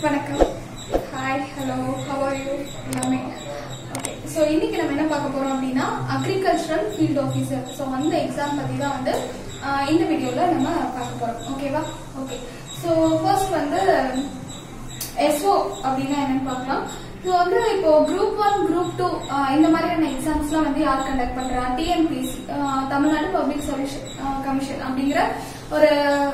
வணக்கம் hi hello how are you எல்லாமே okay so இன்னைக்கு நம்ம என்ன பார்க்க போறோம் அப்படின்னா அக்ரிகல்ச்சரல் ஃபீல்ட் ஆஃபீஸர் ஸோ அந்த எக்ஸாம் பத்தி தான் வந்து ஆஹ், இந்த வீடியோல நம்ம பார்க்க போறோம் ஓகேவா ஓகே ஸோ ஃபர்ஸ்ட் வந்து எஸ்ஓ அப்படின்னா என்னன்னு பார்க்கலாம் ஸோ வந்து இப்போ குரூப் ஒன் குரூப் டூ இந்த மாதிரியான எக்ஸாம்ஸ்லாம் வந்து யார் கண்டக்ட் பண்றா TNPSC Tamil Nadu public service commission அப்படிங்கிற ஒரு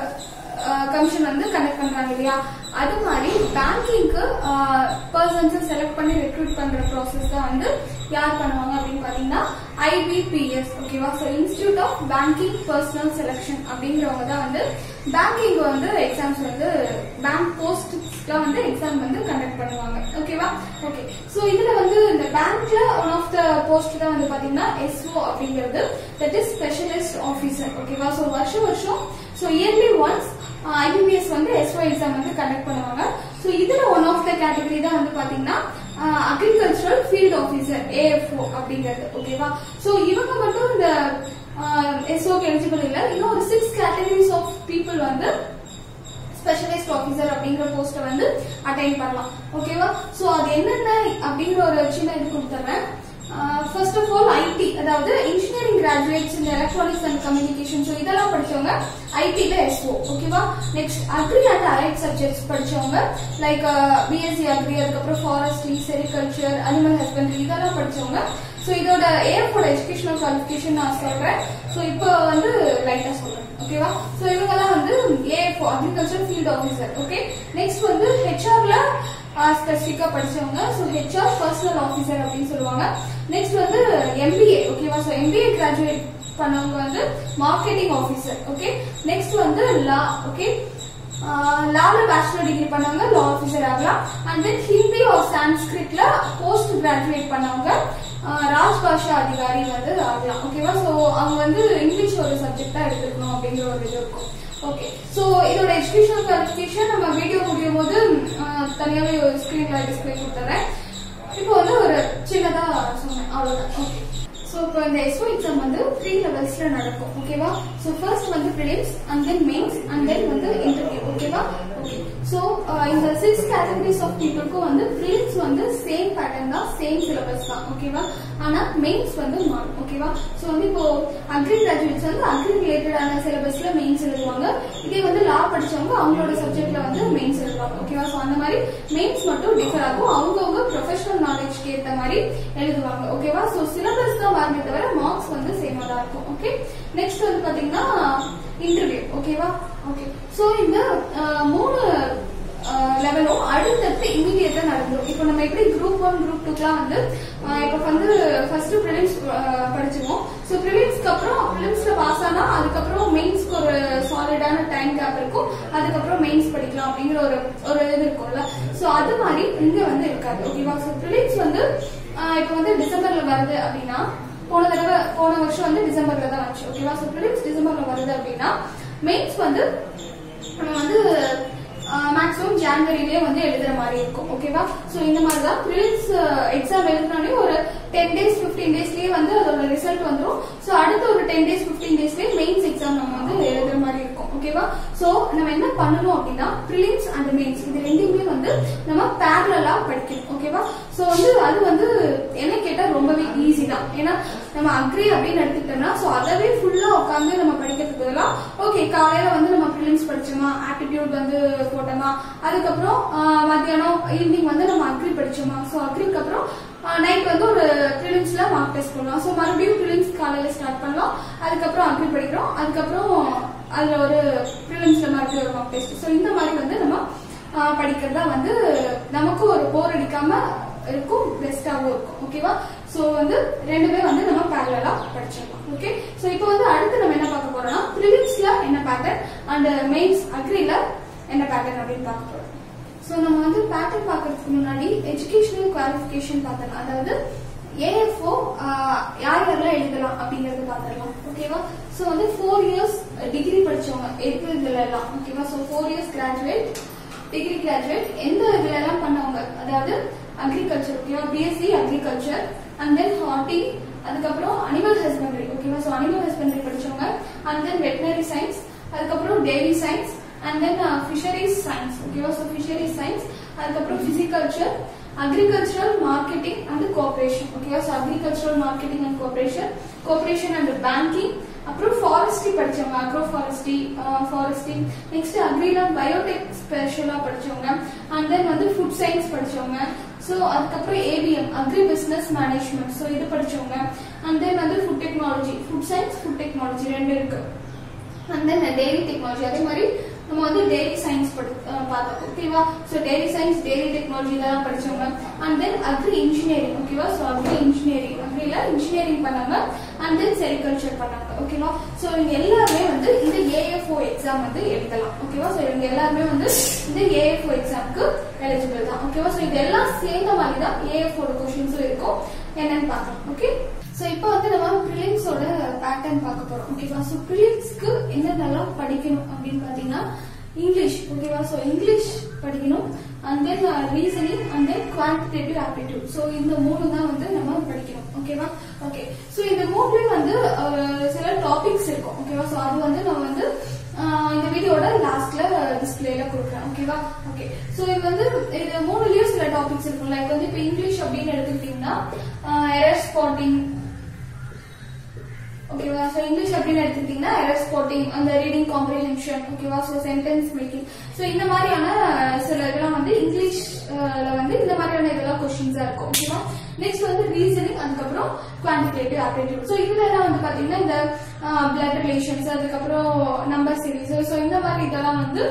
கமிஷன் வந்து கண்டக்ட் பண்றாங்க இல்லையா அது மாதிரி பேங்கிங்க்கு பர்சன்ஸ் செலக்ட் பண்ணி ரெக்ரூட் பண்ற ப்ராசஸ் தான் வந்து யார் பண்ணுவாங்க அப்படின்னு பாத்தீங்கன்னா ஐபிபிஎஸ் ஓகேவா so institute of banking personnel selection அப்படிங்கிறவங்க தான் வந்து பேங்கிங் வந்து எக்ஸாம்ஸ் வந்து பேங்க் போஸ்ட்ஸ்க்குலாம் வந்து எக்ஸாம் வந்து கண்டக்ட் பண்ணுவாங்க ஓகேவா ஓகே ஸோ இதுல வந்து இந்த பேங்க்ல ஒன் ஆஃப் த போஸ்ட் தான் வந்து பாத்தீங்கன்னா எஸ்ஓ அப்படிங்கிறது தட் இஸ் ஸ்பெஷலிஸ்ட் ஆஃபீஸர் ஓகேவா ஸோ வருஷம் வருஷம் ஸோ இயர்லி ஒன்ஸ் ஐபிபிஎஸ் வந்து எஸ்ஓ எக்ஸாம் வந்து கண்டக்ட் பண்ணுவாங்க ஸோ இதுல ஒன் ஆஃப் த கேட்டகரி தான் வந்து பாத்தீங்கன்னா அக்ரிகல்ச்சரல் ஃபீல்ட் ஆஃபீஸர் ஏஎஃப்ஓ அப்படிங்கிறது ஓகேவா ஸோ இவங்க மட்டும் இந்த எஸ்ஓக்கு எலிஜிபிள் இல்லை இன்னும் ஒரு சிக்ஸ் கேட்டகரிஸ் ஆஃப் பீப்புள் வந்து ஸ்பெஷலிஸ்ட் ஆஃபீஸர் அப்படிங்கிற போஸ்ட்டை வந்து அட்டைன் பண்ணலாம் ஓகேவா ஸோ அது என்னென்ன அப்படிங்கிற ஒரு சின்ன இது கொடுத்துறேன் ஃபர்ஸ்ட் ஆஃப் ஆல் ஐடி அதாவது இன்ஜினியரிங் கிராஜுவேட்ஸ் இந்த எலக்ட்ரானிக்ஸ் அண்ட் கம்யூனிகேஷன் ஸோ இதெல்லாம் படிச்சவங்க ஐடில எஸ்ஓ ஓகேவா next agri and allied subjects படிச்சவங்க லைக் பிஎஸ்சி அக்ரி அதுக்கப்புறம் ஃபாரஸ்ட்ரி செரிகல்ச்சர் அனிமல் ஹஸ்பண்ட்ரி இதெல்லாம் படிச்சவங்க ஸோ இதோட ஏஎஃபோட எஜுகேஷனல் குவாலிஃபிகேஷன் நான் சொல்றேன் ஸோ இப்போ வந்து லைட்டா சொல்றேன் ஓகேவா ஸோ இவங்கெல்லாம் வந்து AFO agriculture field officer okay next வந்து ஹெச்ஆர்ல ஸ்பெசிஃபிக்கா படிச்சவங்க ஸோ ஹெச்ஆர் பர்சனல் ஆஃபீஸர் அப்படின்னு சொல்லுவாங்க நெக்ஸ்ட் வந்து எம்பிஏ ஓகேவா ஸோ எம்பிஏ கிராஜுவேட் பண்ணவங்க வந்து மார்க்கெட்டிங் ஆஃபீஸர் ஓகே நெக்ஸ்ட் வந்து லா ஓகே லால பேச்சுலர் டிகிரி பண்ணவங்க லா ஆஃபீஸர் ஆகலாம் அண்ட் தென் ஹிந்தி ஆர் சான்ஸ்கிரிட்ல போஸ்ட் கிராஜுவேட் பண்ணவங்க ஆஹ், ராஜ் பாஷா அதிகாரி வந்து ஆகலாம் ஓகேவா ஸோ அவங்க வந்து இங்கிலீஷ் ஒரு சப்ஜெக்டா எடுத்துக்கணும் அப்படிங்கிற ஒரு இது இருக்கும் ஓகே ஸோ இதோட எஜுகேஷனல் குவாலிஃபிகேஷன் நம்ம வீடியோ முடியும் போது ஆஹ், தனியாவே ஸ்கிரீன்ல டிஸ்பிளே கொடுத்துறேன் இப்போ வந்து ஒரு சின்னதா சொன்னேன் அவ்வளவுதான் ஓகே ஸோ இப்போ இந்த எஸ்ஓ எக்ஸாம் வந்து த்ரீ லெவல்ஸ்ல நடக்கும் ஓகேவா ஸோ ஃபர்ஸ்ட் வந்து prelims and then mains and then வந்து இன்டர்வியூ ஓகேவா ஓகே ஸோ இந்த சிக்ஸ் கேட்டகரிஸ் ஆஃப் பீப்புளுக்கும் வந்து ப்ரிலிம்ஸ் வந்து சேம் பேட்டர்ன் தான் சேம் சிலபஸ் தான் ஓகேவா ஆனா மெயின்ஸ் வந்து மாறும் ஓகேவா ஸோ வந்து இப்போ அக்ரி கிராஜுவேட்ஸ் வந்து அக்ரி ரிலேட்டடான சிலபஸ்ல மெயின்ஸ் எழுதுவாங்க இதே வந்து லா படிச்சவங்க அவங்களோட சப்ஜெக்ட்ல வந்து மெயின்ஸ் எழுதுவாங்க ஓகேவா ஸோ அந்த மாதிரி மெயின்ஸ் மட்டும் டிஃபர் ஆகும் அவங்கவுங்க ப்ரொஃபஷனல் நாலேஜ்க்கு ஏற்ற மாதிரி எழுதுவாங்க ஓகேவா ஸோ சிலபஸ் தான் மாறுமே தவிர மார்க்ஸ் வந்து சேமா தான் இருக்கும் ஓகே நெக்ஸ்ட் வந்து பாத்தீங்கன்னா இன்டர்வியூ ஓகேவா ஓகே ஸோ இந்த அஹ், மூணு லெவலும் அடுத்தடுத்து இமீடியட்டா நடந்துரும் இப்போ நம்ம எப்படி குரூப் ஒன் குரூப் டூக்குலாம் வந்து அஹ், இப்போ வந்து ஃபர்ஸ்ட் ப்ரிலிம்ஸ் படிச்சிருவோம் ஸோ ப்ரிலிம்ஸ்க்கு அப்புறம் ப்ரிலிம்ஸ்ல பாஸ் ஆனா அதுக்கப்புறம் மெயின்ஸ்க்கு ஒரு சாலிடான டைம் கேப் இருக்கும் அதுக்கப்புறம் மெயின்ஸ் படிக்கலாம் அப்படிங்கிற ஒரு ஒரு இது இருக்கும்ல ஸோ அது மாதிரி இங்க வந்து இருக்காது ஓகேவா ஸோ ப்ரிலிம்ஸ் வந்து அஹ், இப்போ வந்து டிசம்பர்ல வருது அப்படின்னா போன தடவை போன வருஷம் வந்து டிசம்பர்ல தான் வந்துச்சு ஓகேவா ஸோ ப்ரிலிம்ஸ் டிசம்பர்ல வருது அப்படின்னா மெயின்ஸ் வந்து நம்ம வந்து மேக்ஸிமம் ஜான்வரிலேயே வந்து எழுதுற மாதிரி இருக்கும் ஓகேவா ஸோ இந்த மாதிரி தான் ப்ரிலிம்ஸ் எக்ஸாம் எழுதினாலே ஒரு டென் டேஸ் ஃபிஃப்டீன் டேஸ்லயே வந்து அதோட ரிசல்ட் வந்துரும் ஸோ அடுத்த ஒரு டென் டேஸ் ஃபிஃப்டீன் டேஸ்லயே மெயின்ஸ் எக்ஸாம் நம்ம வந்து எழுதுற மாதிரி இருக்கும் ஓகேவா ஸோ நம்ம என்ன பண்ணணும் அப்படின்னா ப்ரிலிம்ஸ் அண்ட் மெயின்ஸ் இது ரெண்டுமே வந்து நம்ம பேரலா படிக்கணும் ஓகேவா ஸோ வந்து அது வந்து என்ன கேட்டா ரொம்பவே ஈஸி தான் ஏன்னா நம்ம அக்ரி அப்படின்னு எடுத்துக்கிட்டோம்னா ஸோ அதவே ஃபுல்லா உட்காந்து நம்ம படிக்கிறதுக்கு பதிலாக ஓகே காலையில வந்து நம்ம ப்ரிலிம்ஸ் படிச்சோமா ஆப்டிடியூட் வந்து போட்டோமா அதுக்கப்புறம் ஆஹ், மத்தியானம் ஈவினிங் வந்து நம்ம அக்ரி படிச்சோமா ஸோ அக்ரிக்கு அப்புறம் நைட் வந்து ஒரு ப்ரிலிம்ஸ்ல மார்க் டெஸ்ட் பண்ணலாம் ஸோ மறுபடியும் ப்ரிலிம்ஸ் காலையில ஸ்டார்ட் பண்ணலாம் அதுக்கப்புறம் அக்ரி படிக்கிறோம் அதுக்கப்புறம் அதுல ஒரு ப்ரிலிம்ஸ்ல மறுபடியும் ஒரு மார்க் டெஸ்ட் ஸோ இந்த மாதிரி வந்து நம்ம ஆஹ், படிக்கிறதா வந்து நமக்கும் ஒரு போர் அடிக்காம இருக்கும் பெஸ்டாவும் இருக்கும் ஓகேவா சோ வந்து ரெண்டுமே வந்து நம்ம பேரலா படிச்சிடலாம் ஓகே சோ இப்போ வந்து அடுத்து நம்ம என்ன பார்க்க போறோம்னா ப்ரிலிம்ஸ்ல என்ன பேட்டர்ன் அண்ட் மெயின்ஸ் அக்ரில என்ன பேட்டர்ன் அப்படின்னு பார்க்க போறோம் சோ நம்ம வந்து பேட்டர்ன் பார்க்கறதுக்கு முன்னாடி எஜுகேஷனல் குவாலிஃபிகேஷன் பார்த்தலாம் அதாவது ஏஎஃப்ஓ யார் யாரெல்லாம் எழுதலாம் அப்படிங்கறது பார்த்துடலாம் ஓகேவா சோ வந்து ஃபோர் இயர்ஸ் டிகிரி படிச்சவங்க எது இதுல எல்லாம் ஓகேவா so four years graduate degree graduate எந்த இதுல எல்லாம் பண்ணவங்க அதாவது அக்ரிகல்ச்சர் ஓகேவா BSc agriculture and then horti அதுக்கப்புறம் அனிமல் ஹஸ்பண்டரி ஓகேவா ஸோ அனிமல் ஹஸ்பண்டரி படிச்சவங்க அண்ட் தென் வெட்டினரி சயின்ஸ் அதுக்கப்புறம் dairy science and then fisheries science ஓகேவா ஸோ ஃபிஷரிஸ் சயின்ஸ் அதுக்கப்புறம் pisciculture agricultural marketing and cooperation ஓகேவா so agricultural marketing and cooperation cooperation and banking அப்புறம் forestry படிச்சவங்க agro forestry forestry next அக்ரிலாம் biotech ஸ்பெஷலா படிச்சவங்க and then வந்து ஃபுட் சயின்ஸ் படிச்சவங்க ஸோ அதுக்கப்புறம் ABM agri business management so இது படிச்சவங்க அண்ட் தென் வந்து food technology food science food technology ரெண்டு இருக்கு அண்ட் தென் டெய்ரி டெக்னாலஜி அதே மாதிரி நம்ம வந்து டெய்ரி சயின்ஸ் படி அஹ் பார்த்தோம் ஓகேவா so dairy science dairy technology இதெல்லாம் படிச்சவங்க அண்ட் தென் அக்ரி இன்ஜினியரிங் ஓகேவா ஸோ அக்ரி இன்ஜினியரிங் அக்ரில இன்ஜினியரிங் பண்ணாங்க அண்ட் தென் செரிகல்ச்சர் பண்ணாங்க ஓகேவா ஸோ இவங்க எல்லாருமே வந்து இந்த ஏஎஃப்ஓ எக்ஸாம் வந்து எழுதலாம் ஓகேவா ஸோ இவங்க எல்லாருமே வந்து இந்த ஏஎஃப்ஓ எக்ஸாம்க்கு எலிஜிபிள் தான் ஓகேவா ஸோ இதெல்லாம் சேர்ந்த மாதிரி தான் ஏஎஃப்ஓட கொஷின்ஸும் இருக்கும் என்னன்னு பார்க்கலாம் ஓகே ஸோ இப்போ வந்து நம்ம ப்ரிலிம்ஸோட பேட்டர்ன் பார்க்க போறோம் ஓகேவா ஸோ ப்ரிலிம்ஸ்க்கு என்னென்னலாம் படிக்கணும் அப்படின்னு பார்த்தீங்கன்னா இங்கிலீஷ் ஓகேவா ஸோ இங்கிலீஷ் படிக்கணும் and then reasoning and then quantitative aptitude so இந்த மூணு தான் வந்து நம்ம படிக்கணும் ஓகேவா ஓகே ஸோ இந்த மூணுலயும் வந்து அஹ், சில டாபிக்ஸ் இருக்கும் ஓகேவா ஸோ அது வந்து நம்ம வந்து ஆஹ், இந்த வீடியோட லாஸ்ட்ல டிஸ்பிளேல கொடுக்குறேன் ஓகேவா ஓகே ஸோ இது வந்து இது மூணுலயும் சில டாபிக்ஸ் இருக்கும் லைக் வந்து இப்போ இங்கிலீஷ் அப்படின்னு எடுத்துக்கிட்டீங்கன்னா எரர் ஸ்பாட்டிங் ஓகேவா ஸோ இங்கிலீஷ் அப்படின்னு எடுத்துக்கிட்டீங்கன்னா எரர் ஸ்பாட்டிங் அந்த ரீடிங் காம்ப்ரிஹென்ஷன் ஓகேவா ஸோ சென்டென்ஸ் மேக்கிங் ஸோ இந்த மாதிரியான சில இதெல்லாம் வந்து இங்கிலீஷ்ல வந்து இந்த மாதிரியான இதெல்லாம் கொஸ்டின்ஸா இருக்கும் ஓகேவா நெக்ஸ்ட் வந்து ரீசனிங் அதுக்கப்புறம் குவான்டிடேட்டிவ் ஆப்டிடியூட் ஸோ இதுல எல்லாம் வந்து பாத்தீங்கன்னா இந்த பிளட் ரிலேஷன்ஸ் அதுக்கப்புறம் நம்பர் சீரிஸ் ஸோ இந்த மாதிரி இதெல்லாம் வந்து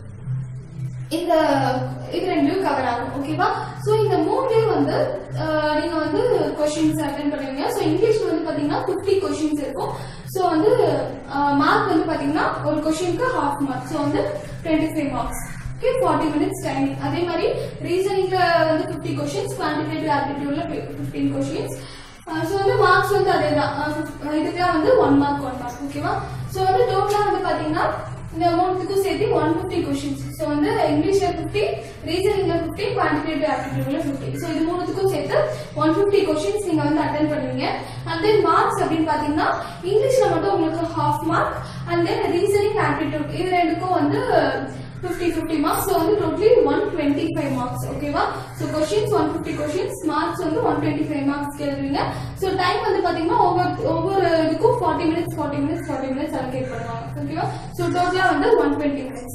இந்த இது ரெண்டும் கவர் ஆகும் ஓகேவா சோ இந்த மூணுலயும் வந்து அஹ், நீங்க வந்து கொஸ்டின்ஸ் அட்டன் பண்ணுவீங்க சோ இங்கிலீஷ்ல வந்து பாத்தீங்கன்னா 50 கொஸ்டின்ஸ் இருக்கும் சோ வந்து மார்க் வந்து பாத்தீங்கன்னா ஒரு கொஸ்டினுக்கு ஹாஃப் மார்க் சோ வந்து 25 five marks okay forty minutes timing அதே மாதிரி ரீசனிங்ல வந்து 50 கொஸ்டின்ஸ் குவான்டிடேட்டிவ் ஆப்டிடியூட்ல 15 கொஸ்டின்ஸ் ஸோ வந்து மார்க்ஸ் வந்து அதே தான் இதுக்கெல்லாம் வந்து ஒன் மார்க் ஒன் மார்க் ஓகேவா ஸோ வந்து டோட்டலாக வந்து பார்த்தீங்கன்னா இந்த மூணுத்துக்கும் சேர்த்து ஒன் ஃபிஃப்டி கொஸ்டின்ஸ் ஸோ வந்து இங்கிலீஷ்ல ஃபிஃப்டி ரீசனிங்ல ஃபிஃப்டி குவான்டிடேட்டிவ் ஆப்டிடியூட்ல ஃபிஃப்டி ஸோ இது மூணுத்துக்கும் சேர்த்து ஒன் ஃபிஃப்டி கொஸ்டின்ஸ் நீங்க வந்து அட்டன் பண்ணுவீங்க அண்ட் தென் மார்க்ஸ் அப்படின்னு பார்த்தீங்கன்னா இங்கிலீஷ்ல மட்டும் உங்களுக்கு half mark and then reasoning aptitude இது ரெண்டுக்கும் வந்து ஃபிஃப்டி ஃபிஃப்டி மார்க்ஸ் ஸோ வந்து totally one twenty five marks ஓகேவா so questions one fifty questions marks வந்து ஒன் டுவெண்ட்டி ஃபைவ் மார்க்ஸ் எழுதுவீங்க ஸோ டைம் வந்து பாத்தீங்கன்னா ஒவ்வொரு ஒவ்வொரு இதுக்கும் forty minutes forty minutes forty minutes allocate பண்ணுவாங்க ஓகேவா ஸோ டோட்டலா வந்து one twenty minutes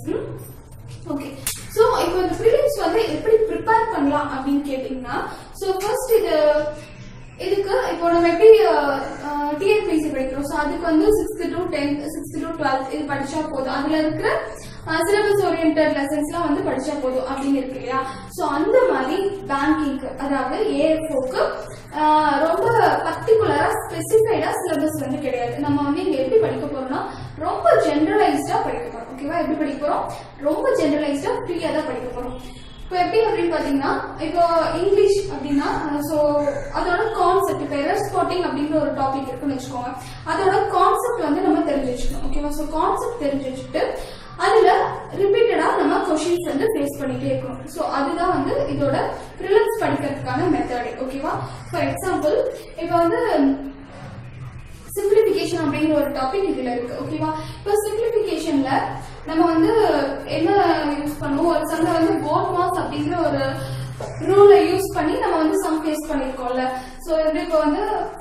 okay so இப்போ இந்த ப்ரிலிம்ஸ் வந்து எப்படி ப்ரிப்பேர் பண்ணலாம் அப்படின்னு கேட்டிங்கன்னா ஸோ ஃபர்ஸ்ட் இது இதுக்கு இப்போ நம்ம எப்படி டிஎன்பிசி படிக்கிறோம் ஸோ அதுக்கு வந்து sixth to tenth sixth to twelfth இது படிச்சா போதும் அதுல இருக்கிற சிலபஸ் ஓரியன்ட் லெசன்ஸ்லாம் வந்து படிச்சா போதும் அப்படின்னு இருக்கு இல்லையா ஸோ அந்த மாதிரி பேங்கிங்க்கு அதாவது ஏஎஃப்ஓக்கு ரொம்ப பர்டிகுலரா ஸ்பெசிஃபைடா சிலபஸ் வந்து கிடையாது நம்ம வந்து இங்க எப்படி படிக்க போறோம்னா ரொம்ப ஜென்ரலைஸ்டா படிக்க போறோம் ஓகேவா எப்படி படிக்க போறோம் ரொம்ப ஜென்ரலைஸ்டா ஃப்ரீயா தான் படிக்க போறோம் இப்போ எப்படி அப்படின்னு பாத்தீங்கன்னா இப்போ இங்கிலீஷ் அப்படின்னா ஸோ அதோட கான்செப்ட் இப்போ எரர் ஸ்பாட்டிங் அப்படிங்கிற ஒரு டாபிக் இருக்குன்னு வச்சுக்கோங்க அதோட கான்செப்ட் வந்து நம்ம தெரிஞ்சு வச்சுக்கணும் ஓகேவா ஸோ கான்செப்ட் தெரிஞ்சு வச்சுட்டு அதுல ரிப்பீட்டடா நம்ம கொஷின்ஸ் வந்து ஃபேஸ் பண்ணிட்டே இருக்கணும் ஸோ அதுதான் வந்து இதோட ப்ரிலிம்ஸ் படிக்கிறதுக்கான மெத்தட் ஓகேவா ஃபார் எக்ஸாம்பிள் இப்போ வந்து சிம்பிளிஃபிகேஷன் அப்படிங்கிற ஒரு டாபிக் இதுல இருக்கு ஓகேவா இப்போ சிம்பிளிஃபிகேஷன்ல நம்ம வந்து என்ன யூஸ் பண்ணுவோம் ஒரு சம்ல வந்து போட் மாஸ் அப்படிங்கிற ஒரு ரூலை யூஸ் பண்ணி நம்ம வந்து சம் ஃபேஸ் பண்ணிருக்கோம்ல ஸோ வந்து இப்போ வந்து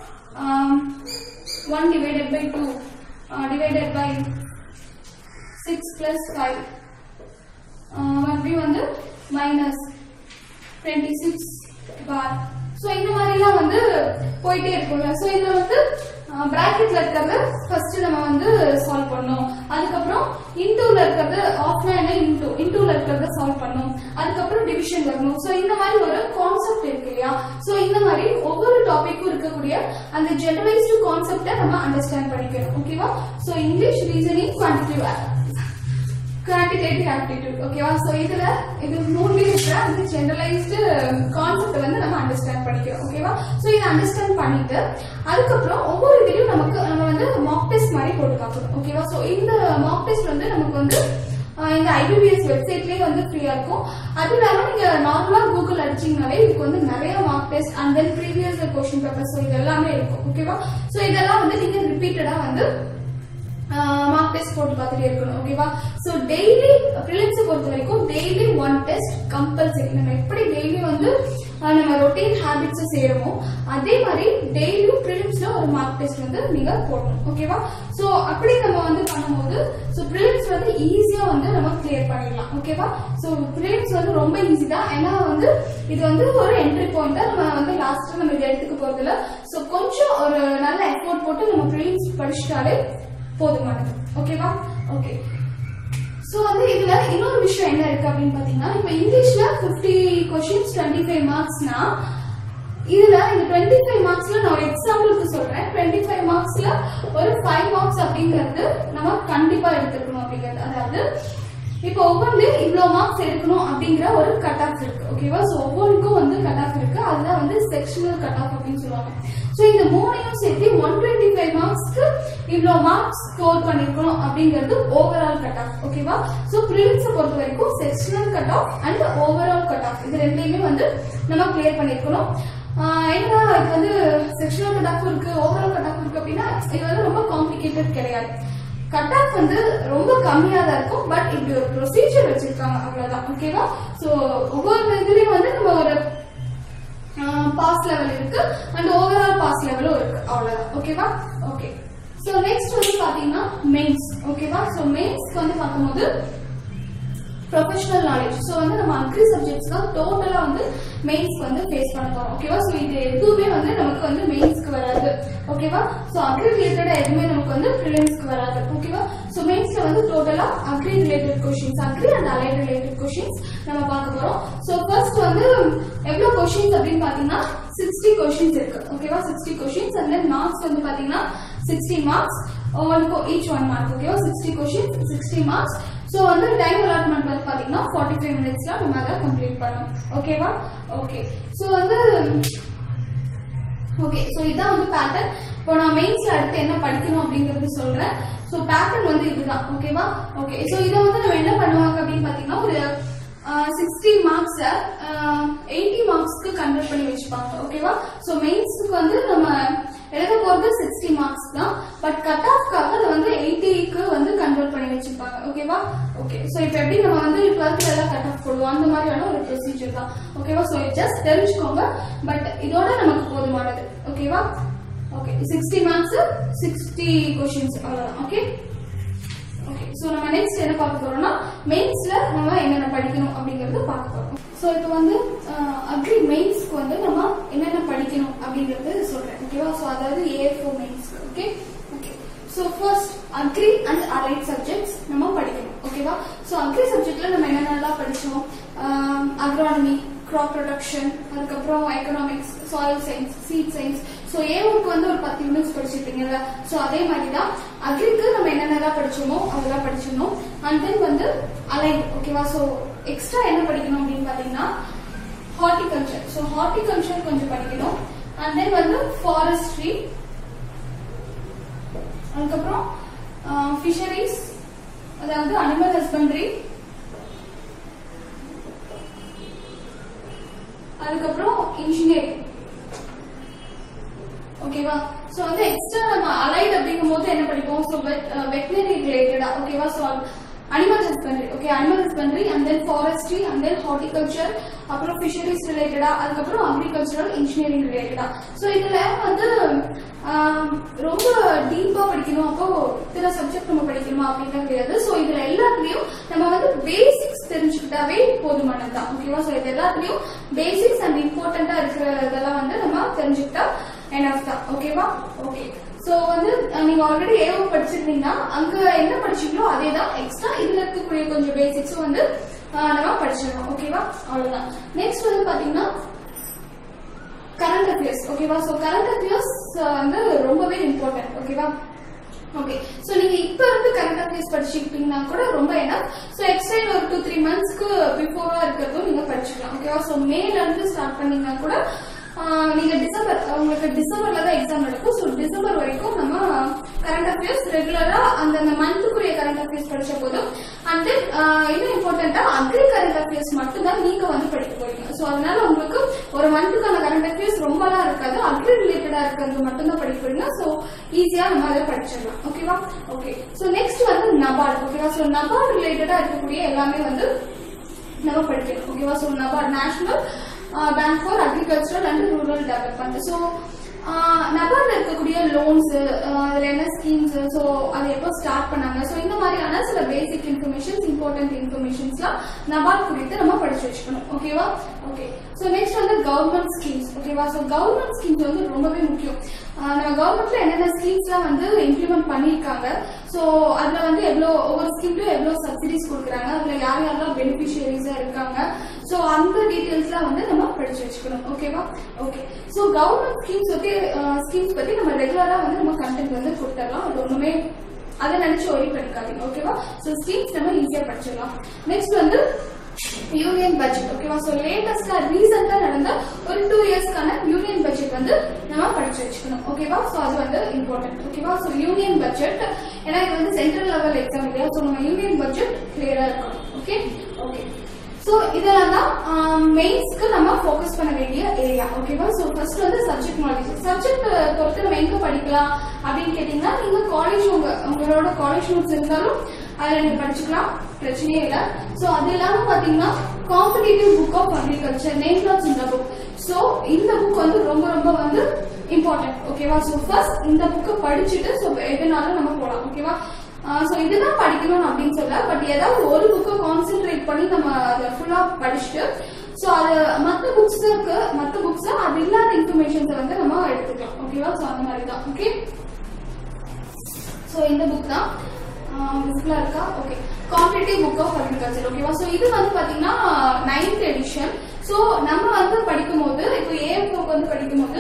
one divided by two divided by six plus five மறுபடியும் வந்து minus twenty six bar so இந்த மாதிரிலாம் வந்து போயிட்டே இருக்கும்ல ஸோ இதுல வந்து பிராக்கெட்ல இருக்கிறது ஃபர்ஸ்ட் நம்ம வந்து சால்வ் பண்ணோம் அதுக்கப்புறம் இன்டூல இருக்கிறது ஆஃப்னா என்ன இன்டூ இன்டூல இருக்கிறத சால்வ் பண்ணோம் அதுக்கப்புறம் டிவிஷன் வரணும் ஸோ இந்த மாதிரி ஒரு கான்செப்ட் இருக்கு இல்லையா ஸோ இந்த மாதிரி ஒவ்வொரு டாபிக்கும் இருக்கக்கூடிய அந்த ஜெனரலைஸ்டு கான்செப்டை நம்ம அண்டர்ஸ்டாண்ட் பண்ணிக்கணும் ஓகேவா so English reasoning quantitative quantitative aptitude ஓகேவா ஸோ இதுல இது மூணுலயும் இருக்கிற அந்த ஜெனரலைஸ்டு கான்செப்ட் வந்து நம்ம அண்டர்ஸ்டாண்ட் பண்ணிக்கிறோம் ஓகேவா ஸோ இதை அண்டர்ஸ்டாண்ட் பண்ணிட்டு அதுக்கப்புறம் ஒவ்வொரு இதுலயும் நமக்கு நம்ம வந்து மாக் டெஸ்ட் மாதிரி போட்டு பார்க்கணும் ஓகேவா ஸோ இந்த மாக் டெஸ்ட் வந்து நமக்கு வந்து ஆஹ் இந்த ஐபிபிஎஸ் வெப்சைட்லயே வந்து ஃப்ரீயா இருக்கும் அது இல்லாம நீங்க நார்மலா கூகுள் அடிச்சீங்கனாலே இதுக்கு வந்து நிறைய mark test and then previous question paper so இது எல்லாமே இருக்கும் ஓகேவா ஸோ இதெல்லாம் வந்து நீங்க ரிப்பீட்டடா வந்து மார்க் டெஸ்ட் போட்டு பார்த்துட்டே இருக்கணும் ஓகேவா ஸோ டெய்லி ப்ரிலிம்ஸை பொறுத்த வரைக்கும் டெய்லி ஒன் டெஸ்ட் கம்பல்சரி நம்ம எப்படி டெய்லி வந்து ஆஹ், நம்ம ரொட்டீன் ஹேபிட்ஸ் செய்யறோமோ அதே மாதிரி டெய்லியும் ப்ரிலிம்ஸ்ல ஒரு மார்க் டெஸ்ட் வந்து நீங்க போடணும் ஓகேவா ஸோ அப்படி நம்ம வந்து பண்ணும்போது ஸோ ப்ரிலிம்ஸ் வந்து ஈஸியா வந்து நம்ம கிளியர் பண்ணிடலாம் ஓகேவா ஸோ ப்ரிலிம்ஸ் வந்து ரொம்ப ஈஸி தான் ஏன்னா வந்து இது வந்து ஒரு என்ட்ரி பாயிண்ட் தான் நம்ம வந்து லாஸ்ட் நம்ம இது எடுத்துக்க போறது இல்ல ஸோ கொஞ்சம் ஒரு நல்ல எஃபோர்ட் போட்டு நம்ம ப்ரிலிம்ஸ் படிச்சிட்டாலே போதுமானது ஓகேவா ஓகே சோ வந்து இதுல இன்னொரு விஷயம் என்ன இருக்கு அப்படின்னு பாத்தீங்கன்னா இப்ப இங்கிலீஷ்ல 50 கொஸ்டின்ஸ் 25 ஃபைவ் மார்க்ஸ்னா இதுல இந்த 25 ஃபைவ் மார்க்ஸ்ல நான் ஒரு எக்ஸாம்பிளுக்கு சொல்றேன் 25 ஃபைவ் மார்க்ஸ்ல ஒரு ஃபைவ் மார்க்ஸ் அப்படிங்கிறது நம்ம கண்டிப்பா எடுத்துக்கணும் அப்படிங்கிறது அதாவது இப்போ ஒவ்வொன்று இவ்வளவு மார்க்ஸ் எடுக்கணும் அப்படிங்கிற ஒரு கட் ஆஃப் இருக்கு ஓகேவா சோ ஒவ்வொன்றுக்கும் வந்து கட் ஆஃப் இருக்கு அதுதான் வந்து செக்ஷனல் கட் ஆஃப் அப்படின்னு சொல்லுவாங்க சோ இந்த மூணையும் சேர்த்து ஒன் டுவெண்ட்டி ஃபைவ் மார்க்ஸ்க்கு இவ்வளவு மார்க்ஸ் ஸ்கோர் பண்ணிருக்கணும் அப்படிங்கிறது ஓவரால் கட் ஆஃப் ஓகேவா சோ ப்ரிலிம்ஸை பொறுத்த வரைக்கும் sectional cut off and overall cut off இது ரெண்டையுமே வந்து நம்ம கிளியர் பண்ணிருக்கணும் ஆஹ் என்னன்னா இது வந்து செக்ஷனல் கட் ஆஃப் இருக்கு ஓவரால் கட் ஆஃப் இருக்கு அப்படின்னா இது வந்து ரொம்ப காம்ப்ளிகேட்டட் கிடையாது கட் ஆஃப் வந்து ரொம்ப கம்மியா தான் இருக்கும் பட் இப்படி ஒரு ப்ரொசீஜர் வச்சிருக்காங்க அவ்வளவுதான் ஓகேவா சோ ஒவ்வொரு இதுலயும் வந்து நம்ம ஒரு பாஸ் லெவல் இருக்கு அண்ட் ஓவரால் பாஸ் லெவலும் இருக்கு அவ்வளவுதான் ஓகேவா ஓகே சோ நெக்ஸ்ட் வந்து பாத்தீங்கன்னா மெயின்ஸ் ஓகேவா சோ மெயின்ஸ்க்கு வந்து பார்க்கும்போது ப்ரொஃபஷனல் நாலேஜ் ஸோ வந்து நம்ம அக்ரி சப்ஜெக்ட்ஸ் தான் டோட்டலா வந்து மெயின்ஸ்க்கு வந்து ஃபேஸ் பண்ண போறோம் ஓகேவா ஸோ இது எதுவுமே வந்து நமக்கு வந்து மெயின்ஸ்க்கு வராது ஓகேவா ஸோ அக்ரி ரிலேட்டடா எதுவுமே நமக்கு வந்து ப்ரிலிம்ஸ்க்கு வராது ஓகேவா ஸோ மெயின்ஸ்ல வந்து டோட்டலா agri related questions agri and allied related questions நம்ம பார்க்க போறோம் ஸோ ஃபர்ஸ்ட் வந்து எவ்வளவு கொஷின்ஸ் அப்படின்னு பாத்தீங்கன்னா சிக்ஸ்டி கொஷின்ஸ் இருக்கு ஓகேவா sixty questions and then marks வந்து பாத்தீங்கன்னா சிக்ஸ்டி மார்க்ஸ் ஒன்க்கு ஈச் ஒன் மார்க் ஓகேவா sixty questions sixty marks so வந்து டைம் அலாட்மெண்ட் வந்து பாத்தீங்கன்னா ஃபார்ட்டி ஃபைவ் மினிட்ஸ்ல நம்ம அதை கம்ப்ளீட் பண்ணணும் ஓகேவா ஓகே ஸோ வந்து ஓகே ஸோ இதான் வந்து பேட்டர்ன் இப்போ நான் மெயின்ஸ்ல அடுத்து என்ன படிக்கணும் அப்படிங்கறது சொல்றேன் ஸோ பேட்டர்ன் வந்து இதுதான் ஓகேவா ஓகே ஸோ இதை வந்து நம்ம என்ன பண்ணுவாங்க அப்படின்னு பாத்தீங்கன்னா ஒரு சிக்ஸ்டி மார்க்ஸ எயிட்டி மார்க்ஸ்க்கு கன்வெர்ட் பண்ணி வச்சுப்பாங்க ஓகேவா ஸோ மெயின்ஸ்க்கு வந்து நம்ம எழுத போறது சிக்ஸ்டி மார்க்ஸ் தான் பட் கட் ஆஃப்காக அதை வந்து எயிட்டிக்கு வந்து கன்வெர்ட் பண்ணி வச்சிருப்பாங்க ஓகேவா ஓகே ஸோ இப்போ எப்படி நம்ம வந்து டுவெல்த்ல எல்லாம் கட் ஆஃப் போடுவோம் அந்த மாதிரியான ஒரு ப்ரொசீஜர் தான் ஓகேவா ஸோ ஜஸ்ட் தெரிஞ்சுக்கோங்க பட் இதோட நமக்கு போதுமானது ஓகேவா okay sixty marks sixty questions அவ்வளோதான் ஓகே ஓகே ஸோ நம்ம நெக்ஸ்ட் என்ன பார்க்க போறோம்னா மெயின்ஸ்ல நம்ம என்னென்ன படிக்கணும் அப்படிங்கறது பார்க்க போறோம் ஸோ இப்போ வந்து அக்ரி மெயின்ஸ்க்கு வந்து நம்ம என்னென்ன படிக்கணும் அப்படிங்கறது சொல்றேன் ஓகேவா ஸோ அதாவது ஏ ஃபோர் மெயின்ஸ்க்கு okay okay so first agri and allied subjects நம்ம படிக்கணும் ஓகேவா ஸோ அக்ரி சப்ஜெக்ட்ல நம்ம என்னென்னலாம் படிச்சோம் அக்ரானமி கிராப் ப்ரொடக்ஷன் அதுக்கப்புறம் economics soil science seed science so ஏவுக்கு வந்து ஒரு பத்து யூனிட்ஸ் படிச்சிருப்பீங்கல்ல ஸோ அதே மாதிரி தான் அக்ரிக்கு நம்ம என்னென்னலாம் படிச்சோமோ அதெல்லாம் படிச்சிடணும் அண்ட் தென் வந்து அலைன் ஓகேவா ஸோ எக்ஸ்ட்ரா என்ன படிக்கணும் அப்படின்னு பார்த்தீங்கன்னா ஹார்டிகல்ச்சர் ஸோ ஹார்டிகல்ச்சர் கொஞ்சம் படிக்கணும் அண்ட் தென் வந்து ஃபாரஸ்ட்ரி அதுக்கப்புறம் ஃபிஷரிஸ் அதாவது அனிமல் ஹஸ்பண்ட்ரி அதுக்கப்புறம் இன்ஜினியரிங் ஓகேவா சோ வந்து எக்ஸ்ட்ரா நம்ம அலைட் அப்படிங்கும் போது என்ன படிப்போம் ஸோ வெட்டினரி ரிலேட்டடா ஓகேவா so animal husbandry okay animal husbandry and then forestry and then horticulture அப்புறம் ஃபிஷரிஸ் ரிலேட்டடா அதுக்கப்புறம் அக்ரிகல்ச்சரல் இன்ஜினியரிங் ரிலேட்டடா ஸோ இதுல வந்து ஆம், ரொம்ப டீப்பா படிக்கணும் அப்போ இத்தனை சப்ஜெக்ட் நம்ம படிக்கணுமா அப்படின்னா கிடையாது ஸோ இதுல எல்லாத்துலயும் நம்ம வந்து பேசிக்ஸ் தெரிஞ்சுக்கிட்டாவே போதுமானதுதான் ஓகேவா ஸோ இது எல்லாத்துலயும் பேசிக்ஸ் அண்ட் இம்பார்ட்டண்டா இருக்கிறதெல்லாம் வந்து நம்ம தெரிஞ்சுக்கிட்டா எனஃப் தான் ஓகேவா ஓகே சோ வந்து அஹ், நீங்க ஆல்ரெடி ஏவோ படிச்சிருந்தீங்கன்னா அங்க என்ன படிச்சீங்களோ அதே தான் எக்ஸ்ட்ரா இதுல இருக்கக்கூடிய கொஞ்சம் பேசிக்ஸும் வந்து அஹ், நம்ம படிச்சிடணும் ஓகேவா அவ்வளவுதான் நெக்ஸ்ட் வந்து பாத்தீங்கன்னா கரண்ட் அஃபேர்ஸ் ஓகேவா சோ கரண்ட் அஃபேர்ஸ் வந்து ரொம்பவே இம்பார்ட்டன்ட் ஓகேவா ஓகே சோ நீங்க இப்ப இருந்து கரண்ட் அஃபேர்ஸ் படிச்சுக்கிட்டீங்கன்னா கூட ரொம்ப என்ன சோ எக்ஸ்ட்ரா ஒரு டூ த்ரீ மந்த்ஸ்க்கு பிஃபோரா இருக்கிறதும் நீங்க படிச்சுக்கலாம் ஓகேவா சோ மேல இருந்து ஸ்டார்ட் பண்ணீங்கன்னா கூட ஆஹ், நீங்க டிசம்பர் உங்களுக்கு டிசம்பர்ல தான் எக்ஸாம் நடக்கும் ஸோ டிசம்பர் வரைக்கும் நம்ம கரண்ட் அஃபேர்ஸ் ரெகுலரா அந்த மந்த்துக்குரிய கரண்ட் அஃபேர்ஸ் படிச்ச போதும் அண்ட் தென் இன்னும் இம்பார்ட்டண்டா அக்ரி கரண்ட் அஃபேர்ஸ் மட்டும் தான் நீங்க வந்து படிக்க போறீங்க ஸோ அதனால உங்களுக்கு ஒரு மந்த்துக்கான கரண்ட் அஃபேர்ஸ் ரொம்பலாம் இருக்காது அக்ரி ரிலேட்டடா இருக்கிறது மட்டும் தான் படிக்க போறீங்க ஸோ ஈஸியா நம்ம அதை படிச்சிடலாம் ஓகேவா ஓகே ஸோ நெக்ஸ்ட் வந்து நபார்டு ஓகேவா ஸோ நபார்டு ரிலேட்டடா இருக்கக்கூடிய எல்லாமே வந்து நம்ம படிக்கணும் ஓகேவா so NABARD national bank for agricultural and rural development so நபார்ட்ல இருக்கக்கூடிய லோன்ஸ் அதுல என்ன ஸ்கீம்ஸ் ஸோ அது எப்போ ஸ்டார்ட் பண்ணாங்க ஸோ இந்த மாதிரியான சில பேசிக் இன்ஃபர்மேஷன்ஸ் இம்பார்ட்டன்ட் இன்ஃபர்மேஷன்ஸ்லாம் நபார்ட் குறித்து நம்ம படிச்சு வச்சுக்கணும் ஓகேவா ஓகே ஸோ நெக்ஸ்ட் வந்து கவர்மெண்ட் ஸ்கீம்ஸ் ஓகேவா ஸோ கவர்மெண்ட் ஸ்கீம்ஸ் வந்து ரொம்பவே முக்கியம் ஆஹ் நம்ம கவர்மெண்ட்ல என்னென்ன ஸ்கீம்ஸ்லாம் வந்து இம்ப்ளிமெண்ட் பண்ணியிருக்காங்க ஸோ அதுல வந்து எவ்வளோ ஒவ்வொரு ஸ்கீம்லயும் எவ்வளோ சப்சிடிஸ் கொடுக்குறாங்க அதுல யார் யாரெல்லாம் பெனிஃபிஷியரிஸா இருக்காங்க ஸோ அந்த டீட்டெயில்ஸ்லாம் வந்து நம்ம படிச்சு வச்சுக்கணும் ஓகேவா ஓகே ஸோ கவர்மெண்ட் ஸ்கீம்ஸ் பத்தி ஸ்கீம்ஸ் பத்தி நம்ம ரெகுலரா வந்து நம்ம கண்டென்ட் வந்து கொடுத்துடலாம் அது ஒண்ணுமே அதை நினைச்சு ஒரி பண்ணிக்காதீங்க ஓகேவா ஸோ ஸ்கீம்ஸ் நம்ம ஈஸியா படிச்சிடலாம் நெக்ஸ்ட் வந்து யூனியன் பட்ஜெட் ஓகேவா ஸோ லேட்டஸ்டா ரீசெண்டா நடந்த ஒரு டூ இயர்ஸ்க்கான யூனியன் பட்ஜெட் வந்து நம்ம படிச்சு வச்சுக்கணும் ஓகேவா ஸோ அது வந்து இம்பார்ட்டன்ட் ஓகேவா ஸோ யூனியன் பட்ஜெட் ஏன்னா இது வந்து சென்ட்ரல் லெவல் எக்ஸாம் இல்லையா ஸோ நம்ம யூனியன் பட்ஜெட் கிளியரா இருக்கணும் ஓகே ஓகே ஸோ இதெல்லாம் தான் மெயின்ஸ்க்கு நம்ம ஃபோக்கஸ் பண்ண வேண்டிய ஏரியா ஓகேவா ஸோ ஃபர்ஸ்ட் வந்து சப்ஜெக்ட் நாலேஜ் சப்ஜெக்ட் பொறுத்து நம்ம எங்க படிக்கலாம் அப்படின்னு கேட்டீங்கன்னா நீங்க காலேஜ் உங்க உங்களோட காலேஜ் நோட்ஸ் இருந்தாலும் அதில் நீங்க படிச்சுக்கலாம் பிரச்சனையே இல்லை ஸோ அது இல்லாம பாத்தீங்கன்னா காம்படிட்டிவ் புக் ஆஃப் அக்ரிகல்ச்சர் நேம் நாட்ஸ் இந்த புக் ஸோ இந்த புக் வந்து ரொம்ப ரொம்ப வந்து இம்பார்ட்டன்ட் ஓகேவா ஸோ ஃபர்ஸ்ட் இந்த புக்கை படிச்சுட்டு ஸோ எதுனாலும் நம்ம போகலாம் ஓகேவா ஸோ இதுதான் படிக்கணும் அப்படின்னு சொல்ல பட் ஏதாவது ஒரு புக்கை கான்சென்ட்ரேட் பண்ணி நம்ம அதை ஃபுல்லா படிச்சுட்டு ஸோ அது மற்ற புக்ஸுக்கு மற்ற புக்ஸ் அது இல்லாத இன்ஃபர்மேஷன்ஸை வந்து நம்ம எடுத்துக்கலாம் ஓகேவா ஸோ அந்த மாதிரி தான் ஓகே ஸோ இந்த புக் தான் புக்ல இருக்கா okay competitive book of agriculture ஓகேவா ஸோ இது வந்து பாத்தீங்கன்னா நைன்த் எடிஷன் ஸோ நம்ம வந்து படிக்கும்போது இப்போ ஏஎஃப் புக் வந்து படிக்கும்போது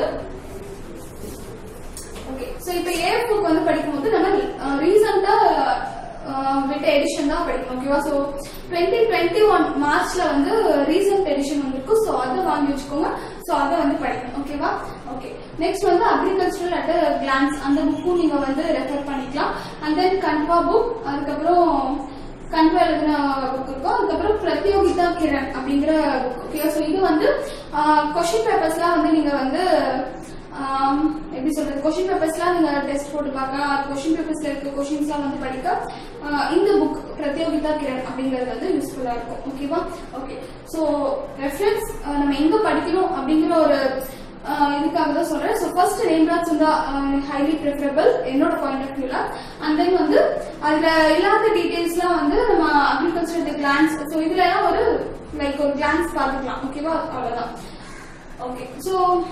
ஓகே ஸோ இப்போ ஏஎஃப் புக் வந்து படிக்கும்போது நம்ம ரீசெண்டா விட்ட எடிஷன் தான் படிக்கணும் ஓகேவா ஸோ டுவெண்ட்டி டுவெண்ட்டி ஒன் மார்ச்ல வந்து ரீசெண்ட் எடிஷன் வந்திருக்கு ஸோ அதை வாங்கி வச்சுக்கோங்க ஸோ அதை வந்து படிக்கணும் ஓகேவா ஓகே நெக்ஸ்ட் வந்து அக்ரிகல்ச்சரல் அட் கிளான்ஸ் அந்த புக்கும் நீங்க வந்து ரெஃபர் பண்ணிக்கலாம் அண்ட் தென் கன்வா புக் அதுக்கப்புறம் கன்வா எழுதின புக் இருக்கும் அதுக்கப்புறம் பிரத்யோகிதா கிரண் அப்படிங்கிற புக் ஓகே ஸோ இது வந்து கொஷின் பேப்பர்ஸ்லாம் வந்து நீங்க வந்து ஆம், எப்படி சொல்றது கொஷின் பேப்பர்ஸ்லாம் நீங்க டெஸ்ட் போட்டு பார்க்கலாம் கொஷின் பேப்பர்ஸ்ல இருக்க கொஷின்ஸ்லாம் வந்து படிக்க ஆ, இந்த புக் பிரத்யோகிதா கிரண் அப்படிங்கிறது வந்து யூஸ்ஃபுல்லா இருக்கும் ஓகேவா ஓகே ஸோ ரெஃபரன்ஸ் நம்ம எங்க படிக்கணும் அப்படிங்கிற ஒரு ஆ, இதுக்காக தான் சொல்றேன் ஸோ ஃபர்ஸ்ட் நேம்ராஜ் வந்து ஹைலி ப்ரிஃபரபிள் என்னோட பாயிண்ட் ஆஃப் வியூல அண்ட் தென் வந்து அதுல இல்லாத டீடைல்ஸ்லாம் வந்து நம்ம அக்ரிகல்ச்சர் கிளான்ஸ் ஸோ இதுல எல்லாம் ஒரு லைக் ஒரு கிளான்ஸ் பார்த்துக்கலாம் ஓகேவா அவ்வளவுதான் ஓகே ஸோ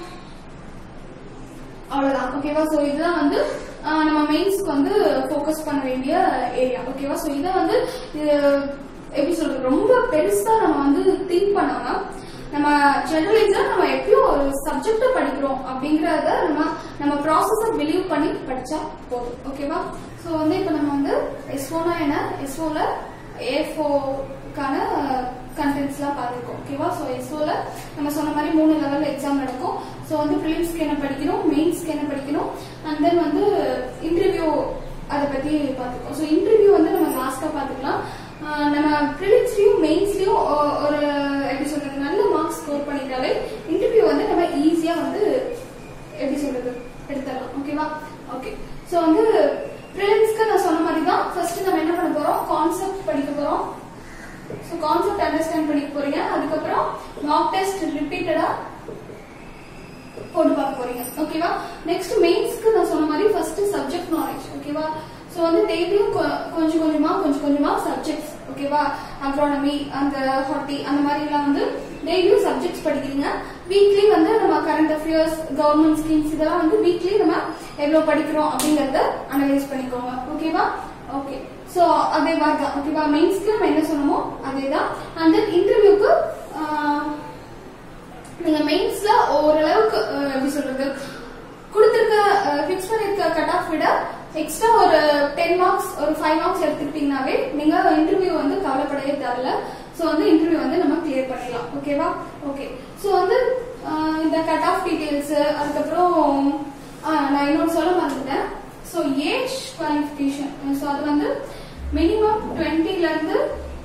அவ்வளவுதான் ஓகேவா சோ இதுதான் வந்து ஆஹ், நம்ம மெயின்ஸ்க்கு வந்து ஃபோக்கஸ் பண்ண வேண்டிய ஏரியா ஓகேவா சோ இதை வந்து இது எப்படி சொல்றது ரொம்ப பெருசா நம்ம வந்து திங்க் பண்ணாம நம்ம ஜெனரலைஸா நம்ம எப்பயும் ஒரு சப்ஜெக்ட படிக்கிறோம் அப்படிங்கறத நம்ம நம்ம ப்ராசஸ பிலீவ் பண்ணி படிச்சா போதும் ஓகேவா சோ வந்து இப்போ நம்ம வந்து எஸ்ஓனா என்ன எஸ்ஓல ஏ ஃபோக்கான கண்டென்ட்ஸ்லாம் பார்த்துருக்கோம் ஓகேவா ஸோ எஸ்ஓல நம்ம சொன்ன மாதிரி மூணு லெவல் எக்ஸாம் நடக்கும் ஸோ வந்து ப்ரிலிம்ஸ்க்கு என்ன படிக்கணும் மெயின்ஸ்க்கு என்ன படிக்கணும் அண்ட் தென் வந்து இன்டர்வியூ அதை பத்தி பார்த்துருக்கோம் ஸோ இன்டர்வியூ வந்து நம்ம லாஸ்டா பார்த்துக்கலாம் ஆஹ் நம்ம ப்ரிலிம்ஸ்லயும் மெயின்ஸ்லயும் ஒரு எப்படி சொல்றது நல்ல மார்க்ஸ் ஸ்கோர் பண்ணிட்டாலே இன்டர்வியூ வந்து நம்ம ஈஸியா வந்து எப்படி சொல்றது எடுத்துடலாம் ஓகேவா ஓகே ஸோ வந்து ப்ரிலிம்ஸ்க்கு நான் சொன்ன மாதிரி தான் ஃபர்ஸ்ட் நம்ம என்ன பண்ண போறோம் கான்செப்ட் படிக்க போறோம் ஸோ கான்செப்ட் அண்டர்ஸ்டாண்ட் பண்ணிக்க போறீங்க அதுக்கப்புறம் மார்க் டெஸ்ட் ரிப்பீட்டடா போட்டு பார்க்க போறீங்க ஓகேவா நெக்ஸ்ட் மெயின்ஸ்க்கு நான் சொன்ன மாதிரி ஃபர்ஸ்ட் சப்ஜெக்ட் நாலேஜ் ஓகேவா ஸோ வந்து டெய்லியும் கொஞ்சம் கொஞ்சமா கொஞ்சம் கொஞ்சமா சப்ஜெக்ட்ஸ் ஓகேவா அக்ரானமி அந்த ஹார்ட்டி அந்த மாதிரி எல்லாம் வந்து டெய்லியும் சப்ஜெக்ட்ஸ் படிக்கிறீங்க வீக்லி வந்து நம்ம கரண்ட் அஃபேர்ஸ் கவர்மெண்ட் ஸ்கீம்ஸ் இதெல்லாம் வந்து வீக்லி நம்ம எவ்வளவு படிக்கிறோம் அப்படிங்கறத அனலைஸ் பண்ணிக்கோங்க ஓகேவா ஓகே சோ அதே மாதிரி தான் ஓகேவா மெயின்ஸ்க்கு நம்ம என்ன சொன்னோமோ அதே தான் அண்ட் தென் இன்டர்வியூக்கு நீங்க மெயின்ஸ்ல ஓரளவுக்கு அஹ், எப்படி சொல்றது கொடுத்திருக்க ஃபிக்ஸ் பண்ணிருக்க கட் ஆஃப் விட எக்ஸ்ட்ரா ஒரு டென் மார்க்ஸ் ஒரு ஃபைவ் மார்க்ஸ் எடுத்துக்கிட்டீங்கன்னாவே நீங்க இன்டர்வியூ வந்து கவலைப்படவே தேவையில்ல ஸோ வந்து இன்டர்வியூ வந்து நம்ம கிளியர் பண்ணிடலாம் ஓகேவா ஓகே ஸோ வந்து அஹ், இந்த கட் ஆஃப் டீடைல்ஸ் அதுக்கப்புறம் அஹ், நான் இன்னொன்று சொல்ல மறந்துட்டேன் so so age qualification so அது வந்து மினிமம் டுவெண்ட்டில இருந்து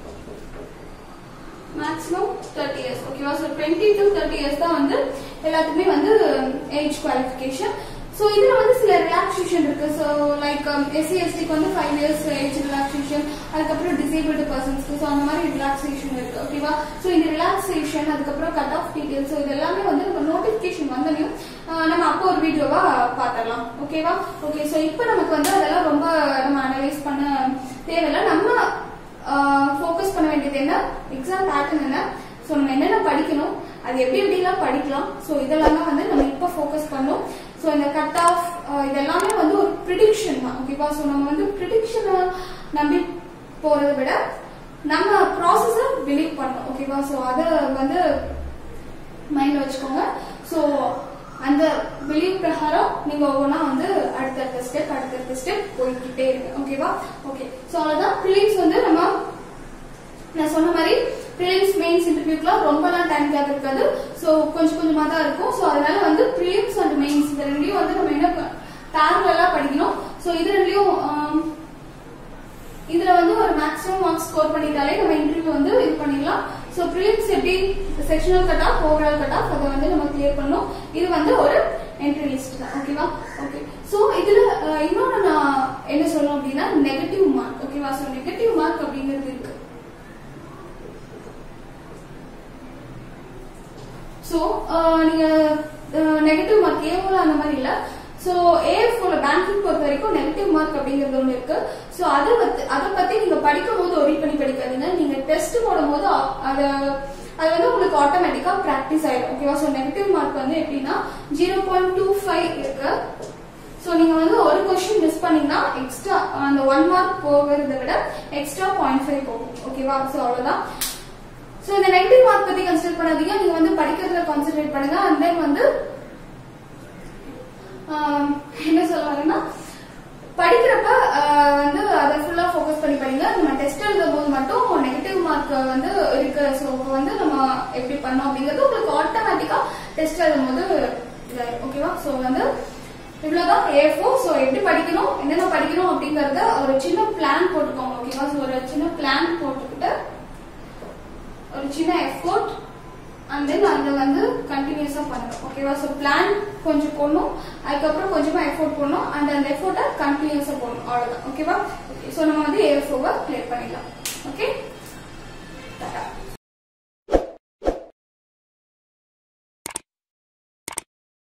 மேக்ஸிமம் தேர்ட்டி இயர்ஸ் ஓகேவா so twenty to thirty years தான் வந்து எல்லாத்துக்குமே வந்து ஏஜ் குவாலிஃபிகேஷன் ஸோ இதுல வந்து சில ரிலாக்ஸேஷன் இருக்கு ஸோ லைக் எஸ்சி எஸ்டிக்கு வந்து ஃபைவ் இயர்ஸ் ஏஜ் ரிலாக்ஸேஷன் அதுக்கப்புறம் டிசேபிள்டு பர்சன்ஸ்க்கு ஸோ அந்த மாதிரி ரிலாக்ஸேஷன் இருக்கு ஓகேவா ஸோ இந்த ரிலாக்ஸேஷன் அதுக்கப்புறம் கட் ஆஃப் டீடைல்ஸ் இது எல்லாமே வந்து நம்ம நோட்டிஃபிகேஷன் வந்தனையும் நம்ம அப்போ ஒரு வீடியோவா பார்த்துடலாம் ஓகேவா ஓகே ஸோ இப்போ நமக்கு வந்து அதெல்லாம் ரொம்ப நம்ம அனலைஸ் பண்ண தேவையில்லை நம்ம ஃபோக்கஸ் பண்ண வேண்டியது என்ன எக்ஸாம் பேட்டர்ன் என்ன ஸோ நம்ம என்னென்ன படிக்கணும் அது எப்படி எப்படிலாம் படிக்கலாம் ஸோ இதெல்லாம் தான் வந்து நம்ம இப்போ ஃபோக்கஸ் பண்ணோம் ஸோ இந்த கட் ஆஃப் இதெல்லாமே வந்து ஒரு ப்ரிடிக்ஷன் தான் ஓகேவா ஸோ நம்ம வந்து ப்ரிடிக்ஷனை நம்பி போறதை விட நம்ம ப்ராசஸை பிலீவ் பண்ணோம் ஓகேவா ஸோ அதை வந்து மைண்ட்ல வச்சுக்கோங்க ஸோ அந்த பிலீவ் பிரகாரம் நீங்க ஒவ்வொன்றா வந்து அடுத்தடுத்த ஸ்டெப் அடுத்தடுத்த ஸ்டெப் போய்கிட்டே இருக்கு ஓகேவா ஓகே ஸோ அவ்வளோதான் ப்ரிலிம்ஸ் வந்து நம்ம நான் சொன்ன மாதிரி ப்ரிலிம்ஸ் மெயின்ஸ் இன்டர்வியூக்குலாம் ரொம்பலாம் டைம் கேப் இருக்காது ஸோ கொஞ்சம் கொஞ்சமா தான் இருக்கும் ஸோ அதனால வந்து ப்ரிலிம்ஸ் அண்ட் மெயின்ஸ் இந்த ரெண்டையும் வந்து நம்ம என்ன பேரலாம் படிக்கணும் ஸோ இது ரெண்டையும் இதுல வந்து ஒரு மேக்ஸிமம் மார்க்ஸ் ஸ்கோர் பண்ணிட்டாலே நம்ம இன்டர்வியூ வந்து இது பண்ணிடலாம் ஸோ ப்ரிலிம்ஸ் எப்படி sectional cut off overall cut off அதை வந்து நம்ம கிளியர் பண்ணணும் இது வந்து ஒரு என்ட்ரி லிஸ்ட் தான் ஓகேவா ஓகே ஸோ இதுல இன்னொன்று நான் என்ன சொல்லணும் அப்படின்னா நெகட்டிவ் மார்க் ஓகேவா ஸோ நெகட்டிவ் மார்க் அப்படிங்கிறது இருக்கு ஸோ நீங்க நெகட்டிவ் மார்க் ஏவோல அந்த மாதிரி இல்ல ஸோ ஏஎஃப்ஓல பேங்கிங் பொறுத்த வரைக்கும் நெகட்டிவ் மார்க் அப்படிங்கிறது ஒன்று இருக்கு ஸோ அதை பத்தி அதை பத்தி நீங்க படிக்கும் போது ஒரி பண்ணி படிக்காதீங்க நீங்க டெஸ்ட் போடும் போது அதை அது வந்து உங்களுக்கு ஆட்டோமேட்டிக்கா ப்ராக்டிஸ் ஆயிடும் ஓகேவா ஸோ நெகட்டிவ் மார்க் வந்து எப்படின்னா ஜீரோ பாயிண்ட் டூ ஃபைவ் இருக்கு ஸோ நீங்க வந்து ஒரு கொஸ்டின் மிஸ் பண்ணீங்கன்னா எக்ஸ்ட்ரா அந்த ஒன் மார்க் போகிறத விட எக்ஸ்ட்ரா பாயிண்ட் ஃபைவ் போகும் ஓகேவா ஸோ அவ்வளவுதான் ஸோ இந்த நெகட்டிவ் மார்க் பத்தி கன்சிடர் பண்ணாதீங்க நீங்க வந்து படிக்கிறதுல கான்சென்ட்ரேட் பண்ணுங்க அண்ட் தென் வந்து என்ன சொல்ல வரேன்னா படிக்கிறப்ப வந்து அதை ஃபுல்லா ஃபோக்கஸ் பண்ணி படிங்க நம்ம டெஸ்ட் எழுதும் போது மட்டும் நெகட்டிவ் மார்க் வந்து இருக்கு ஸோ வந்து நம்ம எப்படி பண்ணோம் அப்படிங்கிறது உங்களுக்கு ஆட்டோமேட்டிக்கா டெஸ்ட் எழுதும் போது ஓகேவா ஸோ வந்து இவ்வளவுதான் ஏஃபோ ஸோ எப்படி படிக்கணும் என்னென்ன படிக்கணும் அப்படிங்கறத ஒரு சின்ன பிளான் போட்டுக்கோங்க ஓகேவா ஸோ ஒரு சின்ன பிளான் போட்டுக்கிட்டு ஒரு சின்ன எஃபோர்ட் அண்ட் தென் அதை வந்து கண்டினியூஸா பண்ணணும் ஓகேவா ஸோ பிளான் கொஞ்சம் போடணும் அதுக்கப்புறம் கொஞ்சமா எஃபோர்ட் போடணும் அண்ட் அந்த எஃபோர்ட்டை கண்டினியூஸா போடணும் அவ்வளவுதான் ஓகேவா ஓகே ஸோ நம்ம வந்து ஏஎஃப்ஓவை கிளியர் பண்ணிடலாம் ஓகே